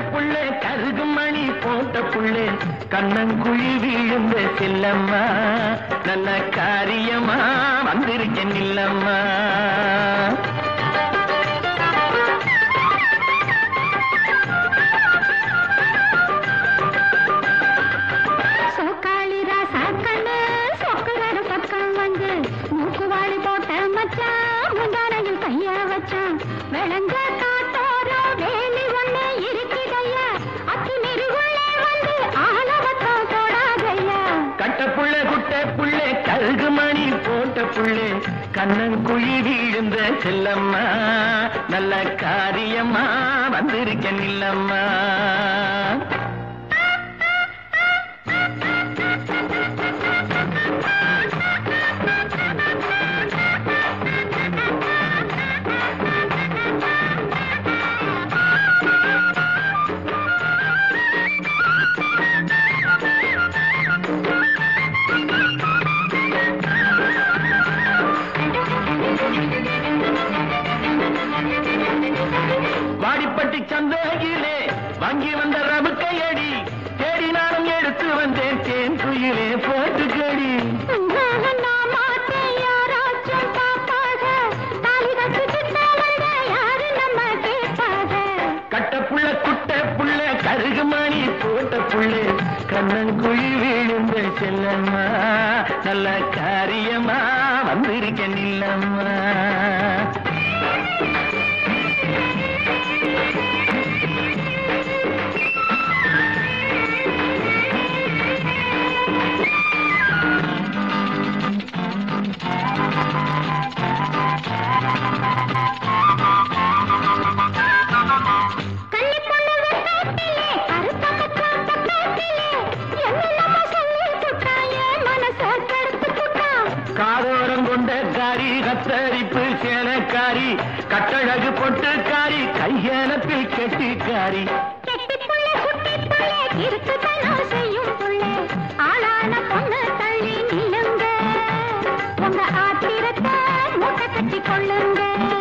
புள்ளே கருகு மணி போட்ட புள்ளே கண்ணங்குழி விழுந்த செல்லம்மா நல்ல காரியமா வந்திருக்கேன் இல்லம்மா சோக்காளி ராசா கண்ணு சொக்குறாரு பக்கம் வந்து மூக்குவாளி போட்ட மச்சான் முந்தானையில் கைய வச்சான் விளங்க காட்டோரோ வேலி ஒண்ணு இருக்குதையா அத்தி நெருகுள்ளே வந்து ஆலவத்தம் தொடாதையா கட்ட புள்ள குட்ட புள்ளே கருகு மணி போட்ட புள்ளே கண்ணங்குழி விழுந்த செல்லம்மா நல்ல காரியமா வந்திருக்கேன் இல்லம்மா வாடிப்பட்டி சந்தையிலே வாங்கி வந்த ரபுக்கையடி தேடினாலும் எடுத்து வந்தேன் தேன் குயிலே போட்டுக்கடி உன்னால நான் மாட்டேன் யாராச்சும் பாப்பாக தாலி கட்டிக்கிட்ட வந்த யாரு நம்ம கேட்பாக கட்ட புள்ள குட்ட புள்ள கருகு மணி போட்ட புள்ளே கண்ணங்குழி விழுந்த செல்லம்மா நல்ல காரியமா வந்திருக்கேன் இல்லம்மா கன்னி பொண்ணு வெட்டாட்டிலே, கருத்த மச்சான் பக்கத்திலே, என்னென்னமோ சொல்லி புட்டான், என் மனச கெடுத்து புட்டான். காதோரம் கொண்ட காரி கத்தரிப்பு சேலக்காரி கட்டழகு பொட்டுக்காரி கையெனப்பில் கெட்டிக்காரி கெட்டிப் புள்ள, குட்டிப் புள்ள, கிறுக்குத்தனம் செய்யும் புள்ள. ஆளான பொண்ணு தள்ளி நில்லுங்க. உங்க ஆத்திரத்தை மூட்டை கட்டிக் கொள்ளுங்க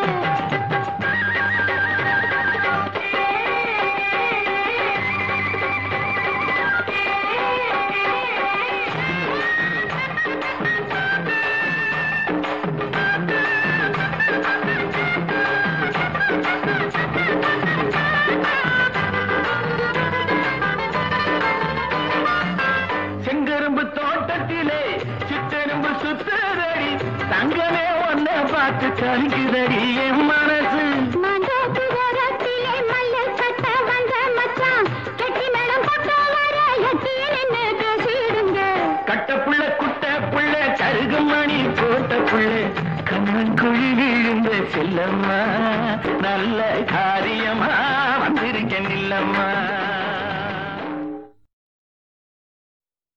செங்கரும்பு தோட்டத்திலே சித்தெரும்பு சுத்துதடி தங்கமே ஒன்ன பார்த்து கலிக்குதடி என் மனசு மண்டோக்கு ஓரத்திலே மல்லல் கட்ட வந்த மச்சான். கெட்டி மேளம் போட்டு வர எட்டி நின்னு பேசிடுங்க. கட்ட புள்ள குட்ட புள்ள கருகு மணி போட்ட புள்ள கண்ணன் குழி விழுந்த செல்லம்மா நல்ல காரியம்